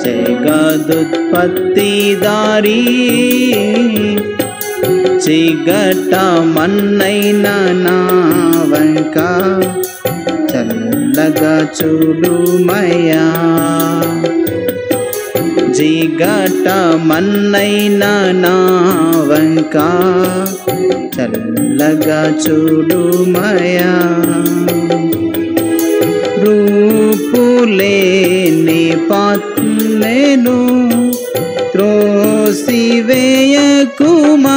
జగదుత్పత్తి దారి చిగట మన్నైన నా వంక చల్లగా చూడుమయ్యా జిగట మన్నైన నా వంక చల్లగా చూడుమయా రూపులేని పాత్రను త్రోసివేయకుమా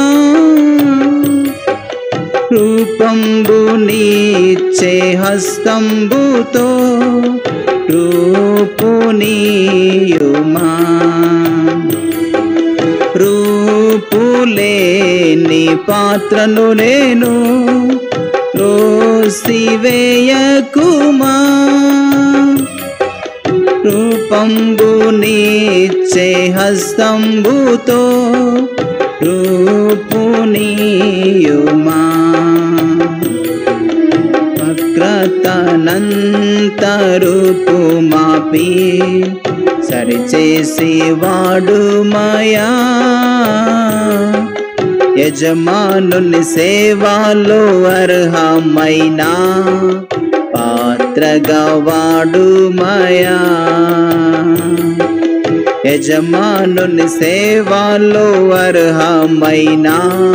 రూపంబు నీచే హస్తంబుతో రూపునీయుమా రూపులేని పాత్రను నేను రోసివేయకుమా రూపంబు నీచే హస్తంబుతో రూపునీయుమా వక్రతనంత రూపు మాపి సరిచేసి వాడు మాయా యజమానుని సేవలో అర్హమైన పాత్రగా వాడు మాయా యజమానుని సేవలో అర్హమైన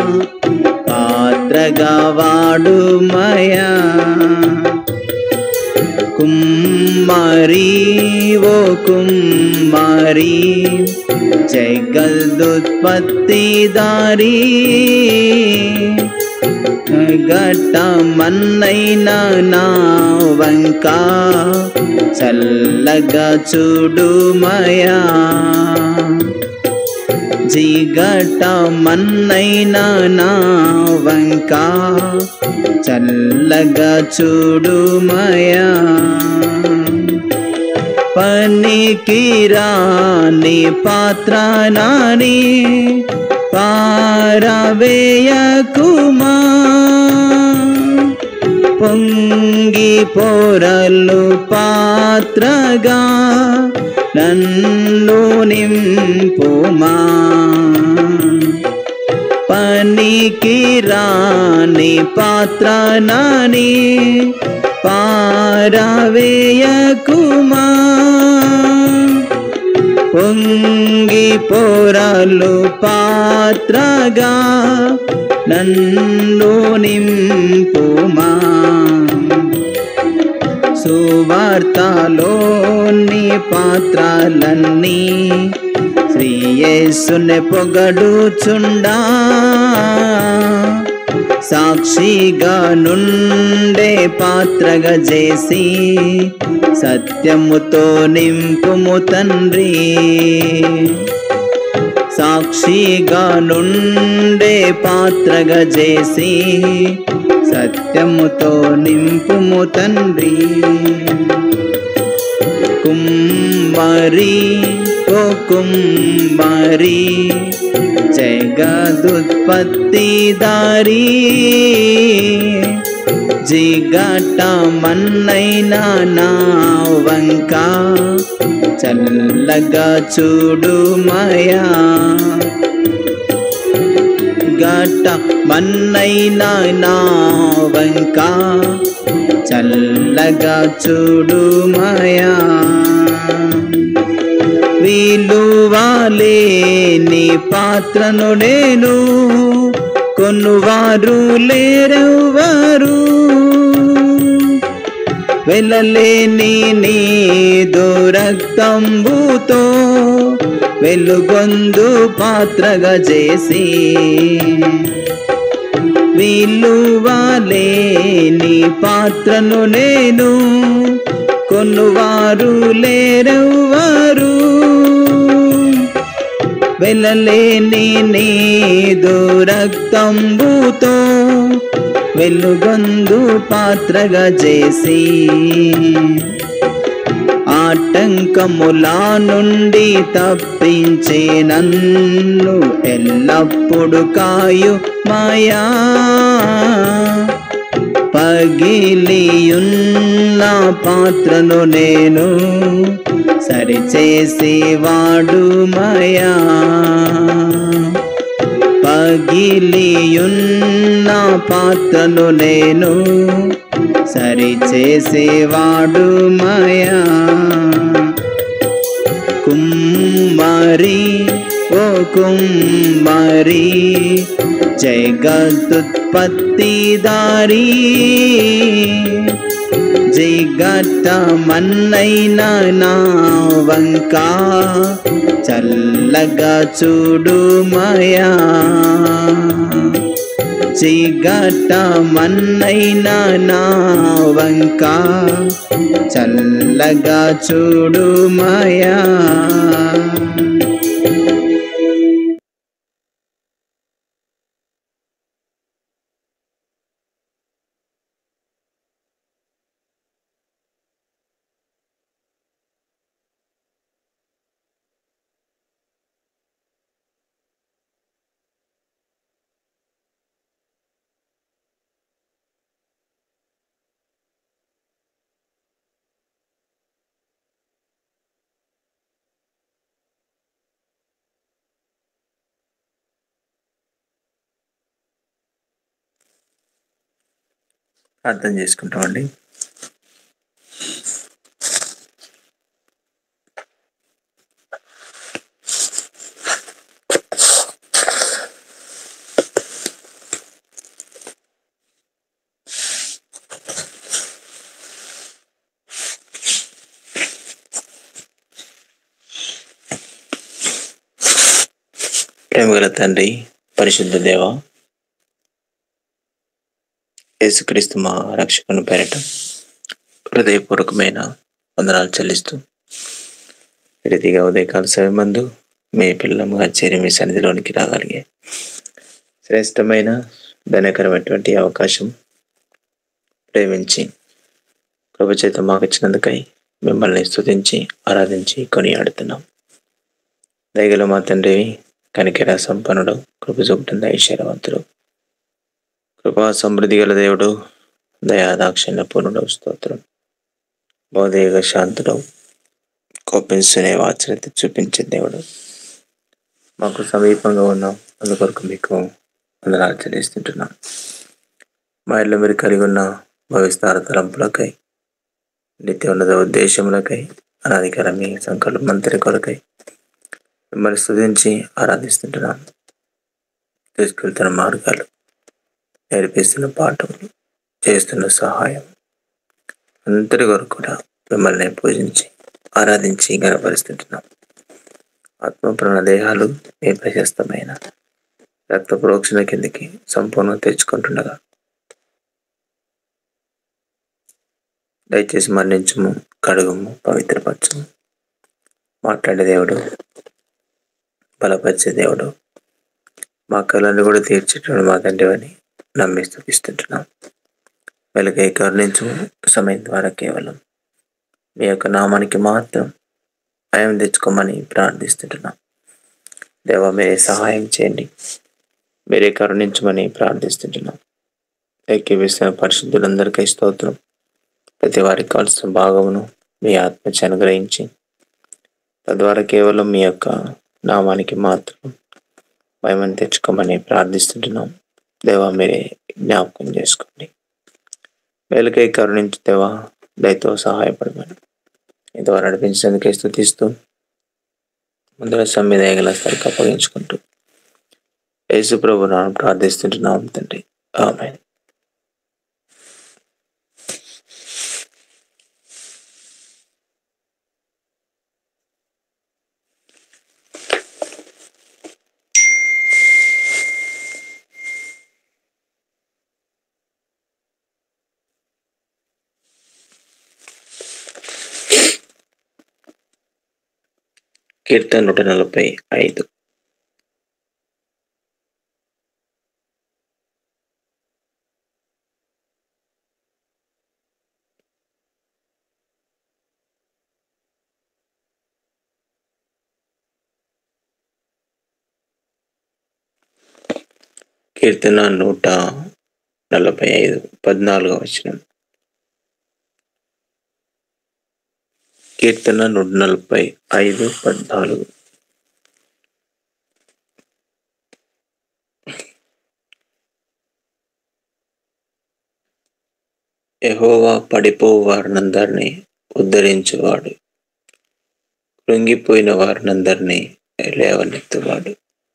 పాత్రగా వాడు మయా కుమ్మరి ఓ కుమ్మరి జగదుత్పత్తి దారి గట్ట మన్నైన నా వంక చల్లగా చూడుమయా జిగట మన్నైన నా వంక చల్లగా చూడుమయా పనికిరాని పాత్ర నాని పారవేయకుమా పొంగి పొరలు పాత్రగా నన్ను నింపుమా పనికి రాని పాత్ర నాని పారవేయకుమా పొంగి పొరలు పాత్రగా నన్ను నింపుమా సువార్తలోని పాత్రలన్నీ శ్రీయేసుని పొగడుచుండా సాక్షిగా నుండే పాత్రగా చేసి సత్యముతో నింపుము తండ్రి సాక్షిగా నుండే పాత్రగా చేసి సత్యముతో నింపుము తండ్రి కుమ్మరి ఓ కుమ్మరి జగదుత్పత్తి దారి జిగట మన్నైన నా వంక చల్లగా చూడుమయా గట మన్నైన నా వంక చల్లగా చూడుమయా వీలువాలేని పాత్రను నేను కొనువారు లేరెవ్వరు వెళ్ళలేని నీదు రక్తంబుతో వెలుగొందు పాత్రగా చేసి వీలువాలేని పాత్రను నేను కొనువారు లేరెవ్వరు వెళ్ళలేని నీదు రక్తంబుతో వెలుగొందు పాత్రగా చేసి ఆటంకములా నుండి తప్పించే నన్ను ఎల్లప్పుడు కాయు మాయా పగిలియున్న పాత్రను నేను సరిచేసేవాడు మయా పగిలియున్న పాత్రను నేను సరిచేసేవాడు మయా కుమ్మరి ఓ కుమ్మరి జగదుత్పత్తిదారి జిగట మన్నైన నా వంక చల్లగా చూడు మయా జిగట మన్నైన నా వంక చల్లగా చూడు మయా ప్రార్థన చేసుకుంటామండి ప్రేమగల తండ్రి పరిశుద్ధ దేవ యేసుక్రీస్తు మా రక్షకుని పేరట హృదయపూర్వకమైన వందనాలు చెల్లిస్తూ ఈ రీతిగా ఉదయకాల సమయమందు మీ పిల్లలుగా చేరి మీ సన్నిధిలోనికి రాగలిగే శ్రేష్టమైన ధనకరమైనటువంటి అవకాశం ప్రేమించి కృపచేత మాకు ఇచ్చినందుకై మిమ్మల్ని స్తుతించి ఆరాధించి కొనియాడుతున్నాం దయగల మా తండ్రి కనికెర సంపన్నుడు కృప చూపుతున్న ఐశ్వర్యవంతుడు కృపా సమృద్ధి గల దేవుడు దయాదాక్షిణ్య పూర్ణుడు స్తోత్రం బౌద్ధిక శాంతుడు కోపించునే వాచరత చూపించే దేవుడు మాకు సమీపంగా ఉన్నాం అందుకొరకు మీకు వందనాలు చెల్లిస్తుంటున్నాం మా ఇల్లు మీరు కలిగి ఉన్న భవిస్తార తలంపులకై నిత్య ఉన్నత ఉద్దేశములకై అనాధికార మీ సంకల్ప మంత్రి కొరకై మిమ్మల్ని స్తుతించి ఆరాధిస్తుంటున్నాం తీసుకెళ్తున్న మార్గాలు నేర్పిస్తున్న పాఠములు చేస్తున్న సహాయం అందరి కొరకు కూడా మిమ్మల్ని పూజించి ఆరాధించి గనపరుస్తుంటున్నాం ఆత్మ ప్రాణ దేహాలు మీ ప్రశస్తమైన రక్త ప్రోక్షణ కిందకి సంపూర్ణంగా తెచ్చుకుంటుండగా దయచేసి మరణించము కడుగుము పవిత్రపరచము మాట్లాడే దేవుడు బలపరిచే దేవుడు మా కళను కూడా తీర్చేటప్పుడు మా తండ్రి అని నమ్మి స్థుతిస్తుంటున్నాం వెలుగై కరుణించు సమయం ద్వారా కేవలం మీ యొక్క నామానికి మాత్రం భయం తెచ్చుకోమని ప్రార్థిస్తుంటున్నాం దేవ మీరే సహాయం చేయండి మీరే కరుణించమని ప్రార్థిస్తుంటున్నాం ఏకీవిస్తున్న పరిశుద్ధులందరికీ స్తోత్రం ప్రతి వారికి కావాల్సిన భాగమును మీ ఆత్మచి అనుగ్రహించి తద్వారా కేవలం మీ యొక్క నామానికి మాత్రం భయమని తెచ్చుకోమని ప్రార్థిస్తుంటున్నాం దేవా మీరే జ్ఞాపకం చేసుకోండి వేలకై కరుణించు దేవా దయతో సహాయపడమని ఇంతవరకు నడిపించినందుకే స్థుతిస్తూ ముందర సమ్మెద గల స్థలికి అప్పగించుకుంటూ యేసు ప్రభు నామం ప్రార్థిస్తుంటున్నాం తండ్రి ఆమె కీర్తన నూట నలభై ఐదు కీర్తన నూట నలభై ఐదు పద్నాలుగో వచనం కీర్తన నూట నలభై ఐదు పద్నాలుగు యెహోవా పడిపోవు వారినందరినీ ఉద్ధరించువాడు కృంగిపోయిన వారినందరినీ లేవనెత్తువాడు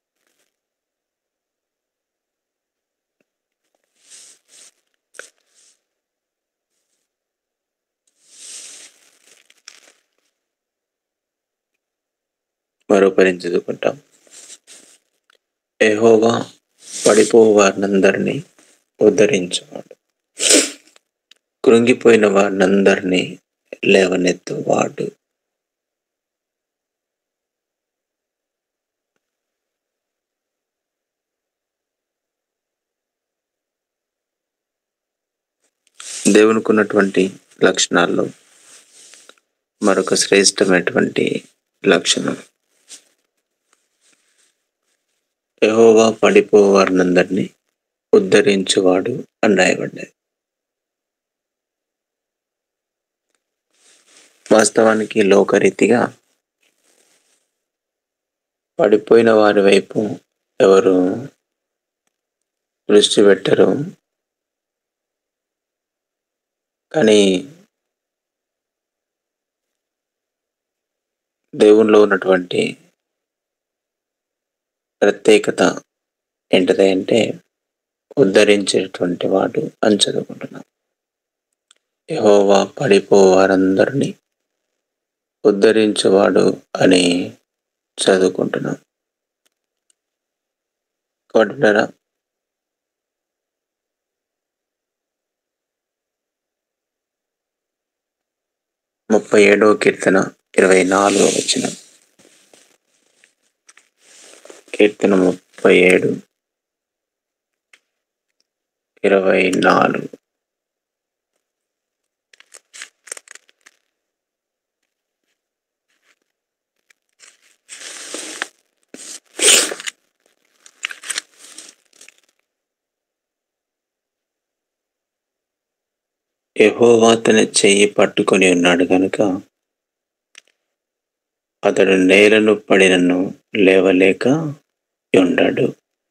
మరో పని చదువుకుంటాం యెహోవా పడిపోవు వారినందరినీ ఉద్ధరించువాడు కృంగిపోయిన వారినందరినీ లేవనెత్తువాడు దేవునికి ఉన్నటువంటి లక్షణాల్లో మరొక శ్రేష్టమైనటువంటి లక్షణం యెహోవా పడిపోవారినందరినీ ఉద్ధరించువాడు అని రాయబడ్డది వాస్తవానికి లోకరీతిగా పడిపోయిన వారి వైపు ఎవరు దృష్టి పెట్టరు కానీ దేవునిలో ఉన్నటువంటి ప్రత్యేకత ఏంటిది అంటే ఉద్ధరించేటువంటి వాడు అని చదువుకుంటున్నాం యెహోవా పడిపో వారందరినీ ఉద్ధరించేవాడు అని చదువుకుంటున్నాం కాబట్టి ముప్పై ఏడవ కీర్తన ఇరవై నాలుగవ వచ్చిన కీర్తన ముప్పై ఏడు ఇరవై నాలుగు యెహోవా తన చెయ్యి పట్టుకొని ఉన్నాడు కనుక అతడు నేలను పడినను లేవలేక ఉండడు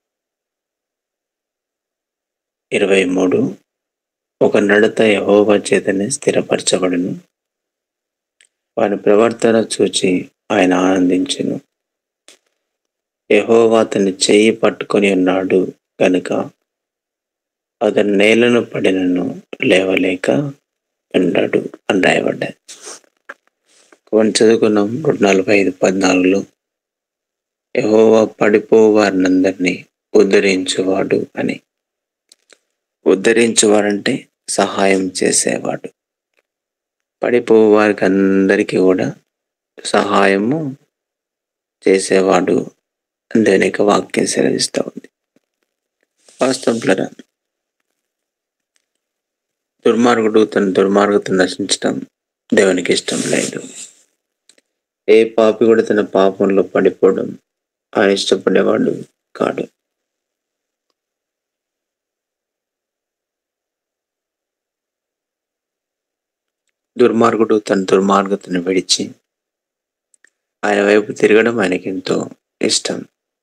ఇరవై మూడు ఒక నడత యహోవా చేతనే స్థిరపరచబడును వాని ప్రవర్తన చూచి ఆయన ఆనందించెను యహోవా అతని చెయ్యి పట్టుకొని ఉన్నాడు కనుక అతను నేలను పడినను లేవలేక ఉన్నాడు అని రాయబడ్డాయి కొన్ని చదువుకున్నాం నూట నలభై ఐదు పద్నాలుగులో యహోవా పడిపో వారినందరినీ ఉద్ధరించువాడు అని ఉద్ధరించువాడంటే సహాయం చేసేవాడు పడిపో వారికి అందరికీ కూడా సహాయము చేసేవాడు అని దాని యొక్క వాక్యం సెలవిస్తూ ఉంది వాస్తవంలో దుర్మార్గుడు తన దుర్మార్గతను నశించడం దేవునికి ఇష్టం లేదు ఏ పాపి కూడా తన పాపంలో పడిపోవడం ఆయన ఇష్టపడేవాడు కాడు దుర్మార్గుడు తన దుర్మార్గతను విడిచి ఆయన వైపు తిరగడం ఆయనకి ఎంతో ఇష్టం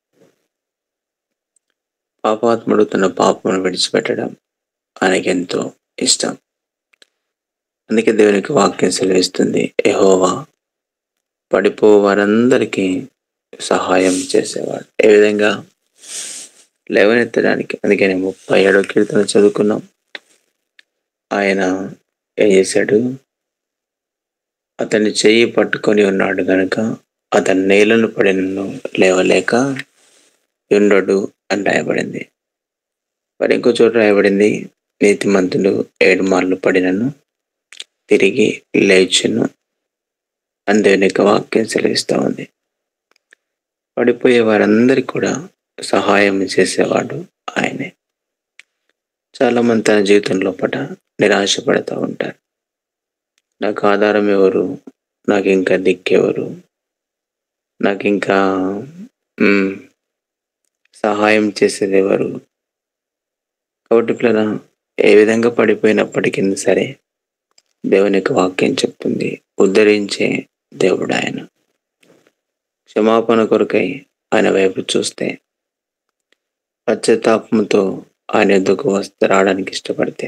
పాపాత్ముడు తన పాపమును విడిచిపెట్టడం ఆయనకి ఎంతో ఇష్టం అందుకే దేవునికి వాక్యం సెలవిస్తుంది ఎహోవా పడిపో వారందరికీ సహాయం చేసేవాడు ఏ విధంగా లేవనెత్తడానికి అందుకని ముప్పై ఏడో కీర్తన చదువుకున్నాం ఆయన ఏం చేశాడు అతన్ని చెయ్యి పట్టుకొని ఉన్నాడు గనుక అతని నేలను పడినను లేవలేక ఉండడు అని రాయబడింది మరి ఇంకో చోట రాయబడింది నీతిమంతుడు ఏడు మార్లు పడినను తిరిగి లేచును అని దేవుని యొక్క వాక్యం సెలవిస్తూ ఉంది పడిపోయే వారందరికీ కూడా సహాయం చేసేవాడు ఆయనే చాలామంది తన జీవితంలో పట నిరాశపడుతూ ఉంటారు నాకు ఆధారం ఎవరు నాకు ఇంకా దిక్కెవరు నాకు ఇంకా మ్, సహాయం చేసేది ఎవరు కాబట్టి పిల్లల ఏ విధంగా పడిపోయినప్పటికీ సరే దేవుని యొక్క వాక్యం చెప్తుంది ఉద్ధరించే దేవుడు ఆయన క్షమాపణ కొరకై ఆయన వైపు చూస్తే పశ్చాత్తాపంతో ఆయన ఎద్దుకు వస్తే రావడానికి ఇష్టపడితే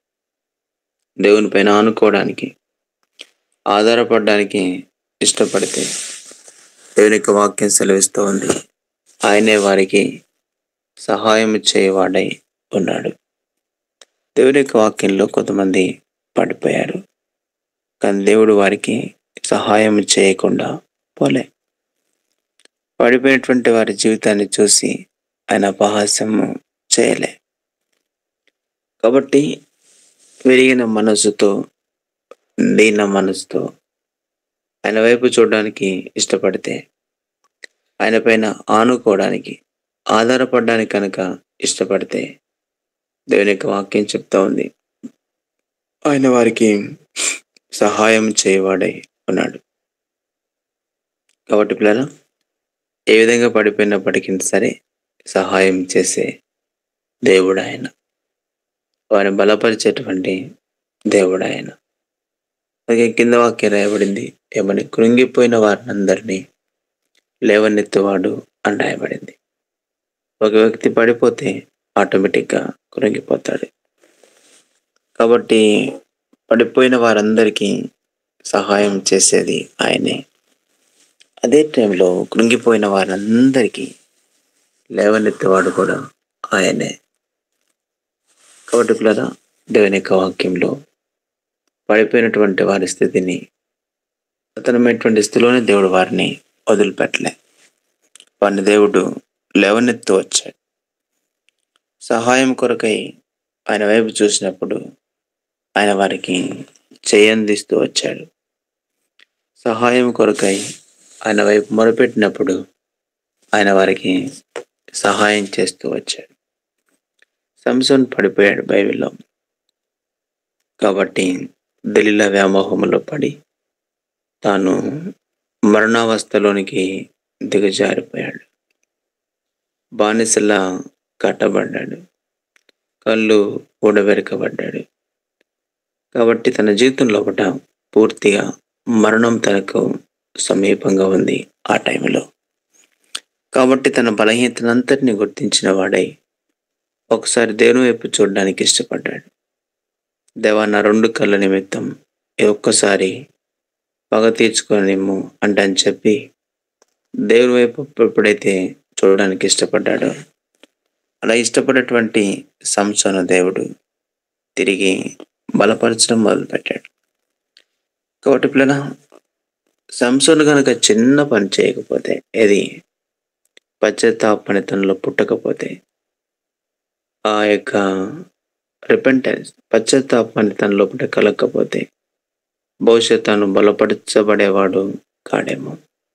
దేవుని పైన ఆనుకోవడానికి ఆధారపడడానికి ఇష్టపడితే దేవుని యొక్క వాక్యం సెలవిస్తూ ఉంది ఆయనే వారికి సహాయం చేయవాడై ఉన్నాడు దేవుని యొక్క వాక్యంలో కొంతమంది పడిపోయారు కానీ దేవుడు వారికి సహాయం చేయకుండా పోలే పడిపోయినటువంటి వారి జీవితాన్ని చూసి ఆయన అపహాస్యము చేయలే కాబట్టి విరిగిన మనసుతో దీన మనసుతో ఆయన వైపు చూడడానికి ఇష్టపడితే ఆయన పైన ఆనుకోవడానికి ఆధారపడడానికి కనుక ఇష్టపడితే దేవుని యొక్క వాక్యం చెప్తా ఉంది ఆయన వారికి సహాయం చేయవాడై ఉన్నాడు కాబట్టి పిల్లల ఏ విధంగా పడిపోయినప్పటికీ సరే సహాయం చేసే దేవుడు ఆయన వారిని బలపరిచేటువంటి దేవుడు ఆయన అలాగే కింద వాక్యం రాయబడింది ఏమని కృంగిపోయిన వారిని అందరినీ లేవనెత్తువాడు అని రాయబడింది ఒక వ్యక్తి పడిపోతే ఆటోమేటిక్గా కృంగిపోతాడు కాబట్టి పడిపోయిన వారందరికీ సహాయం చేసేది ఆయనే అదే టైంలో కృంగిపోయిన వారందరికీ లేవనెత్తేవాడు కూడా ఆయనే కాబట్టి పిల్లరా దేవుని యొక్క వాక్యంలో పడిపోయినటువంటి వారి స్థితిని అతనమైనటువంటి స్థితిలోనే దేవుడు వారిని వదిలిపెట్టలే వారిని దేవుడు లేవనెత్తు వచ్చాడు సహాయం కొరకై ఆయన వైపు చూసినప్పుడు ఆయన వారికి చేయందిస్తూ వచ్చాడు సహాయం కొరకై ఆయన వైపు మొరపెట్టినప్పుడు ఆయన వారికి సహాయం చేస్తూ వచ్చాడు సంసోన్ పడిపోయాడు బైబిల్లో కాబట్టి దళిల వ్యామోహంలో పడి తాను మరణావస్థలోనికి దిగజారిపోయాడు బానిసలా కట్టబడ్డాడు కళ్ళు ఊడబెరకబడ్డాడు కాబట్టి తన జీవితం లోపల పూర్తిగా మరణం తనకు సమీపంగా ఉంది ఆ టైంలో కాబట్టి తన బలహీనతనంతటిని గుర్తించిన వాడై ఒకసారి దేవుని వైపు చూడడానికి ఇష్టపడ్డాడు దేవా నా రెండు కళ్ళ నిమిత్తం ఈ ఒక్కసారి పగ తీర్చుకోనిమ్ము అంటే అని చెప్పి దేవుని వైపు ఎప్పుడైతే చూడడానికి ఇష్టపడ్డాడో అలా ఇష్టపడేటువంటి సంసోన దేవుడు తిరిగి బలపరచడం మొదలుపెట్టాడు కాబట్టి పిల్లల సంసోను కనుక చిన్న పని చేయకపోతే ఏది పశ్చాత్తాపనితంలో పుట్టకపోతే ఆ యొక్క రిపెంటెన్స్ పశ్చాత్తాపనితంలో పుట్ట కలగకపోతే బహుశా తాను బలపరచబడేవాడు కాడేమో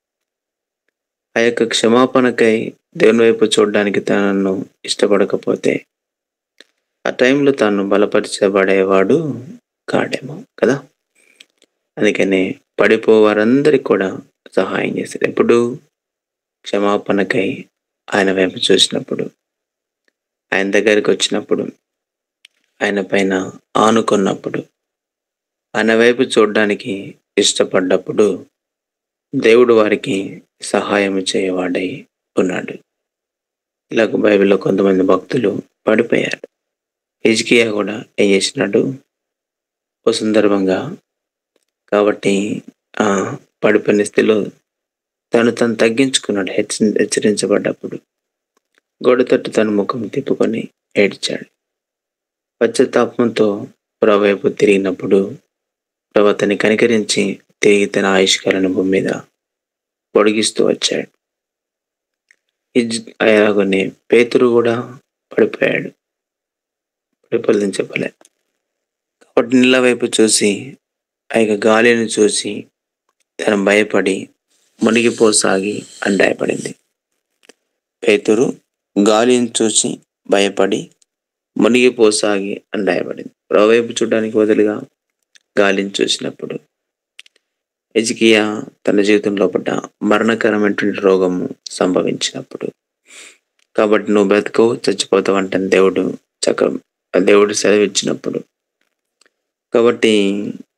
ఆ యొక్క క్షమాపణకై దేవుని వైపు చూడడానికి తనను ఇష్టపడకపోతే ఆ టైంలో తాను బలపరచబడేవాడు కాడేమో కదా అందుకనే పడిపోవారందరికి కూడా సహాయం చేశాడు ఎప్పుడు క్షమాపణకై ఆయన వైపు చూసినప్పుడు ఆయన దగ్గరికి వచ్చినప్పుడు ఆయన పైన ఆనుకున్నప్పుడు ఆయన వైపు చూడడానికి ఇష్టపడ్డప్పుడు దేవుడు వారికి సహాయం చేయవాడై ఉన్నాడు ఇలాగ బైబిల్లో కొంతమంది భక్తులు పడిపోయారు హిజ్కియా కూడా ఏం చేసినాడు ఓ సందర్భంగా కాబట్టి ఆ పడిపోయిన స్థితిలో తను తను తగ్గించుకున్నాడు హెచ్చ హెచ్చరించబడ్డప్పుడు గోడ తట్టు తన ముఖం తిప్పుకొని ఏడ్చాడు పశ్చాత్తాపంతో ప్రభు వైపు తిరిగినప్పుడు ప్రభు అతన్ని కనికరించి తిరిగి తన ఆయుష్కాలను భూమి మీద పొడిగిస్తూ వచ్చాడు హిజ్ అలాగనే పేతురు కూడా పడిపోయాడు పడిపోలేదని చెప్పలే కాబట్టి నీళ్ళ వైపు చూసి ఆ యొక్క గాలిని చూసి తను భయపడి మునిగిపోసాగి అని భయపడింది పేతురు గాలిని చూసి భయపడి మునిగిపోసాగి అని రాయబడింది వైపు చూడడానికి వదులుగా గాలిని చూసినప్పుడు ఎజికియా తన జీవితం లోపల మరణకరమైనటువంటి రోగము సంభవించినప్పుడు కాబట్టి నువ్వు బ్రతకవు చచ్చిపోతావు అంటే దేవుడు చక్రం దేవుడు సెలవిచ్చినప్పుడు కాబట్టి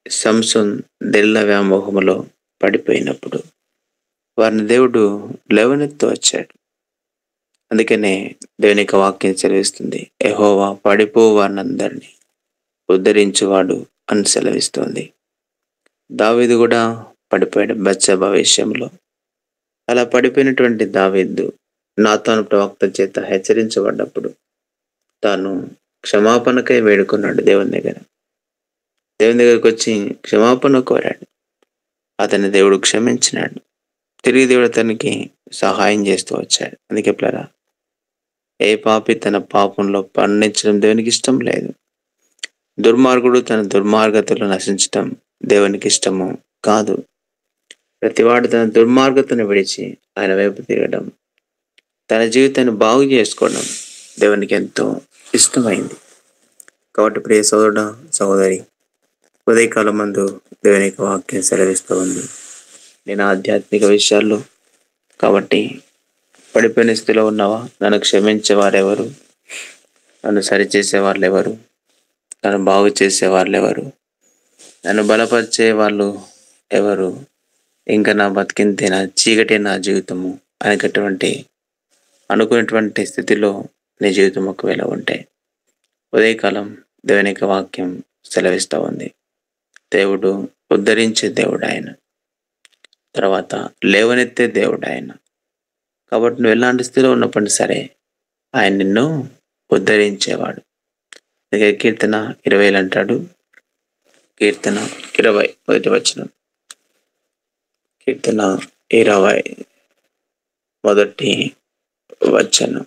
సంసన్ దెల్ల వ్యామోహములో పడిపోయినప్పుడు వారిని దేవుడు లేవనెత్తు వచ్చాడు అందుకనే దేవుని యొక్క వాక్యం సెలవిస్తుంది ఎహోవా పడిపో వారినందరినీ ఉద్ధరించువాడు అని సెలవిస్తుంది దావీదు కూడా పడిపోయాడు బచ్చబ విషయంలో అలా పడిపోయినటువంటి దావీదు నాతాను ప్రవక్త చేత హెచ్చరించబడ్డప్పుడు తాను క్షమాపణకై వేడుకున్నాడు దేవుని దగ్గర దేవుని దగ్గరకు వచ్చి క్షమాపణ కోరాడు అతన్ని దేవుడు క్షమించినాడు తిరిగి దేవుడు అతనికి సహాయం చేస్తూ వచ్చాడు అందుకే ప్లరా ఏ పాపి తన పాపంలో పండించడం దేవునికి ఇష్టం లేదు దుర్మార్గుడు తన దుర్మార్గతలో నశించటం దేవునికి ఇష్టము కాదు ప్రతివాడు తన దుర్మార్గతను విడిచి ఆయన వైపు తిరగడం తన జీవితాన్ని బాగు చేసుకోవడం దేవునికి ఎంతో ఇష్టమైంది కాబట్టి ప్రియ సోదరుడు సహోదరి ఉదయకాలం మందు దేవుని యొక్క వాక్యం సెలవిస్తూ ఉంది నేను ఆధ్యాత్మిక విషయాల్లో కాబట్టి పడిపోయిన స్థితిలో ఉన్నావా నన్ను క్షమించే వారెవరు నన్ను సరిచేసే వాళ్ళు ఎవరు నన్ను బాగు చేసే వాళ్ళు ఎవరు నన్ను బలపరిచే వాళ్ళు ఎవరు ఇంకా నా బతికింతే నా చీకటి నా జీవితము అనేటటువంటి అనుకునేటువంటి స్థితిలో నీ జీవితం ఒకవేళ ఉంటే ఉదయకాలం దేవుని యొక్క వాక్యం సెలవిస్తూ ఉంది దేవుడు ఉద్ధరించే దేవుడు ఆయన తర్వాత లేవనెత్తే దేవుడు ఆయన కాబట్టి నువ్వు ఎలాంటి స్థితిలో ఉన్నప్పుడు సరే ఆయన నిన్ను ఉద్ధరించేవాడు అందుకే కీర్తన ఇరవైలు అంటాడు కీర్తన ఇరవై మొదటి వచనం కీర్తన ఇరవై మొదటి వచనం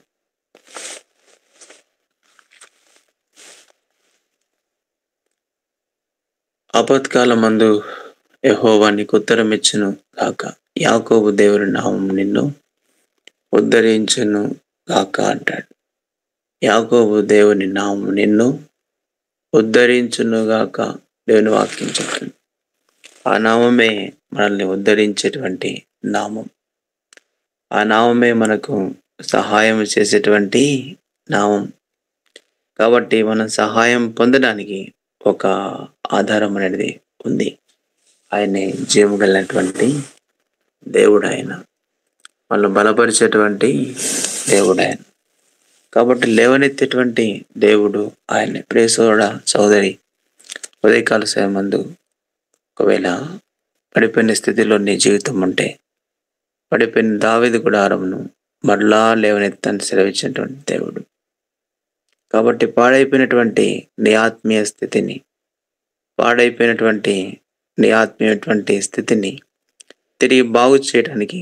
ఆపత్కాల మందు యహోవా నీకు ఉత్తరం ఇచ్చును గాక యాకోబు దేవుని నామం నిన్ను ఉద్ధరించును గాక అంటాడు యాకోబు దేవుని నామం నిన్ను ఉద్ధరించును గాక దేవుని వాక్యం చెప్తుంది ఆ నామమే మనల్ని ఉద్ధరించేటువంటి నామం ఆ నామమే మనకు సహాయం చేసేటువంటి నామం కాబట్టి మనం సహాయం పొందడానికి ఒక ఆధారం అనేది ఉంది ఆయనే జీవం కలిగినటువంటి దేవుడు ఆయన వాళ్ళు బలపరిచేటువంటి దేవుడు ఆయన కాబట్టి లేవనెత్తేటువంటి దేవుడు ఆయన ప్రేసోడ సోదరి ఉదయకాల సమయందు ఒకవేళ పడిపోయిన స్థితిలో నీ జీవితం ఉంటే పడిపోయిన దావిది గుడారమును మరలా లేవనెత్తని సెలవిచ్చినటువంటి దేవుడు కాబట్టి పాడైపోయినటువంటి నీ ఆత్మీయ స్థితిని పాడైపోయినటువంటి నీ ఆత్మీయటువంటి స్థితిని తిరిగి బాగు చేయడానికి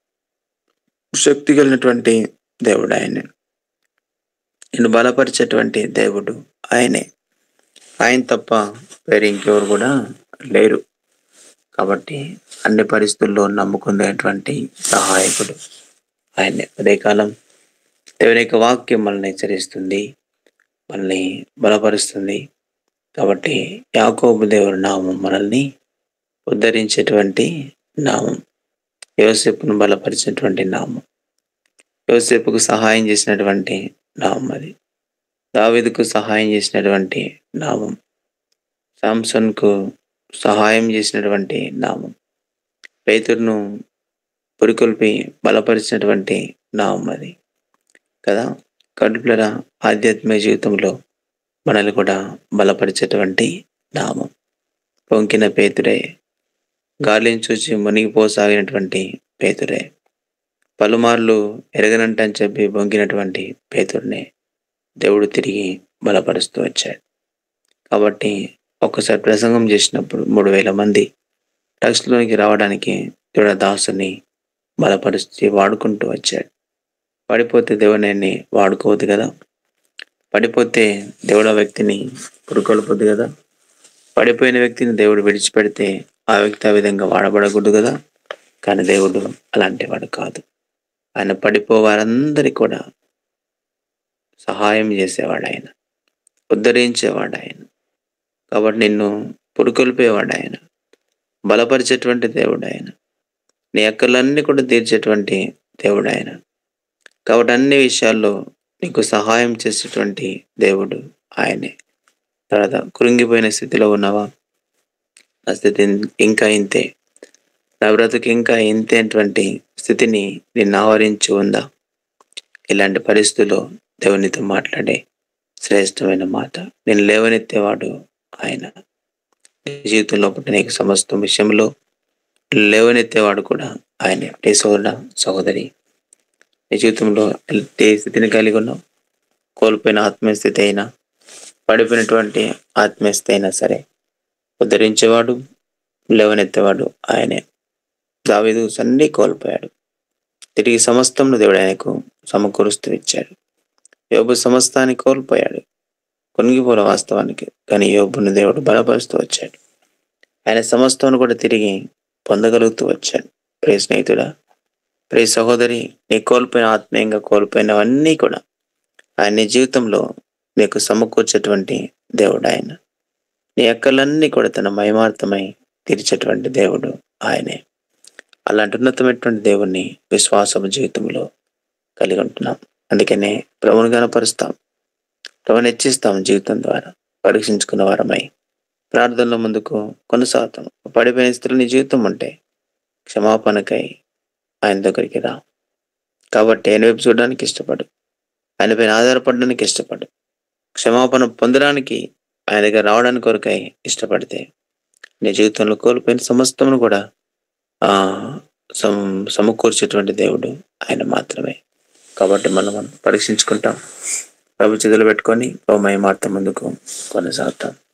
శక్తి కలిగినటువంటి దేవుడు ఆయనే నేను బలపరిచేటువంటి దేవుడు ఆయనే ఆయన తప్ప వేరే ఇంకెవరు కూడా లేరు కాబట్టి అన్ని పరిస్థితుల్లో నమ్ముకునేటువంటి సహాయకుడు ఆయనే ఉదయకాలం దేవుని యొక్క వాక్యం మనల్ని హెచ్చరిస్తుంది మనల్ని బలపరుస్తుంది కాబట్టి యాకోబు దేవుని నామం మనల్ని ఉద్ధరించేటువంటి నామం యోసేపును బలపరిచినటువంటి నామం యోసేపుకు సహాయం చేసినటువంటి నామం అది దావీదుకు సహాయం చేసినటువంటి నామం సాంసన్కు సహాయం చేసినటువంటి నామం పేతురును పురికొల్పి బలపరిచినటువంటి నామం అది కదా కడుపుల ఆధ్యాత్మిక జీవితంలో మనల్ని కూడా బలపరిచేటువంటి నామం పొంకిన పేతురే గాలిని చూసి మునిగిపోసాగినటువంటి పేతురే పలుమార్లు ఎరగనంటని చెప్పి బొంకినటువంటి పేతుర్నే దేవుడు తిరిగి బలపరుస్తూ వచ్చాడు కాబట్టి ఒక్కసారి ప్రసంగం చేసినప్పుడు మూడు వేల మంది టక్స్లోనికి రావడానికి దేవుడు దాసుని బలపరుస్తూ వాడుకుంటూ వచ్చాడు పడిపోతే దేవుని వాడుకోవద్దు కదా పడిపోతే దేవుడు ఆ వ్యక్తిని పురుకొల్పొద్దు కదా పడిపోయిన వ్యక్తిని దేవుడు విడిచిపెడితే ఆ వ్యక్తి ఆ విధంగా వాడబడకూడదు కదా కానీ దేవుడు అలాంటి వాడు కాదు ఆయన పడిపోవారందరికీ కూడా సహాయం చేసేవాడు ఆయన ఉద్ధరించేవాడు ఆయన కాబట్టి నిన్ను పురుకొల్పేవాడు ఆయన బలపరిచేటువంటి దేవుడు ఆయన నీ అక్కలన్నీ కూడా తీర్చేటువంటి దేవుడు ఆయన కాబట్టి అన్ని విషయాల్లో నీకు సహాయం చేసేటువంటి దేవుడు ఆయనే తర్వాత కృంగిపోయిన స్థితిలో ఉన్నావా నా స్థితి ఇంకా ఇంతే నా బ్రతుకు ఇంకా ఇంతే అటువంటి స్థితిని నిన్ను ఆవరించి ఉందా ఇలాంటి పరిస్థితుల్లో దేవునితో మాట్లాడే శ్రేష్టమైన మాట నేను లేవనెత్తేవాడు ఆయన నీ జీవితంలో పుట్టిన నీకు సమస్త విషయంలో లేవనెత్తేవాడు కూడా ఆయనే నీ సోదర సహోదరి నీ జీవితంలో ఎలాంటి స్థితిని కలిగి ఉన్నావు కోల్పోయిన ఆత్మీయ స్థితి అయినా పడిపోయినటువంటి ఆత్మీయ స్థితి అయినా సరే ఉద్ధరించేవాడు లేవనెత్తేవాడు ఆయనే దావీదు అన్నీ కోల్పోయాడు తిరిగి సమస్తంలో దేవుడు ఆయనకు సమకూరుస్తూ ఇచ్చాడు యోబు సమస్తాన్ని కోల్పోయాడు కొనిగిపోల వాస్తవానికి కానీ యోబుని దేవుడు బలపరుస్తూ వచ్చాడు ఆయన సమస్తాన్ని కూడా తిరిగి పొందగలుగుతూ వచ్చాడు ప్రియ స్నేహితుడా ప్రియ సహోదరి నీ కోల్పోయిన ఆత్మీయంగా కోల్పోయినవన్నీ కూడా ఆయన నీ జీవితంలో నీకు సమకూర్చేటువంటి దేవుడు ఆయన నీ అక్కలన్నీ కూడా తన మహిమార్థమై తీర్చేటువంటి దేవుడు ఆయనే అలాంటి ఉన్నతమైనటువంటి దేవుణ్ణి విశ్వాసము జీవితంలో కలిగి ఉంటున్నాం అందుకనే ప్రభుని గనపరుస్తాం ప్రభుని హెచ్చిస్తాం జీవితం ద్వారా పరీక్షించుకున్న వారమై ప్రార్థనలో ముందుకు కొనసాగుతాం పడిపోయిన స్థితిలో నీ జీవితం ఉంటే క్షమాపణకై ఆయన దగ్గరికి రా కాబట్టి ఆయన వైపు చూడడానికి ఇష్టపడు ఆయన పైన ఆధారపడడానికి ఇష్టపడు క్షమాపణ పొందడానికి ఆయన దగ్గర రావడానికి కొరకై ఇష్టపడితే నీ జీవితంలో కోల్పోయిన సమస్తమును కూడా ఆ సమ సమకూర్చేటువంటి దేవుడు ఆయన మాత్రమే కాబట్టి మనం మనం పరీక్షించుకుంటాం ప్రభు చేతులు పెట్టుకొని ప్రభు మహిమార్త ముందుకు కొనసాగుతాం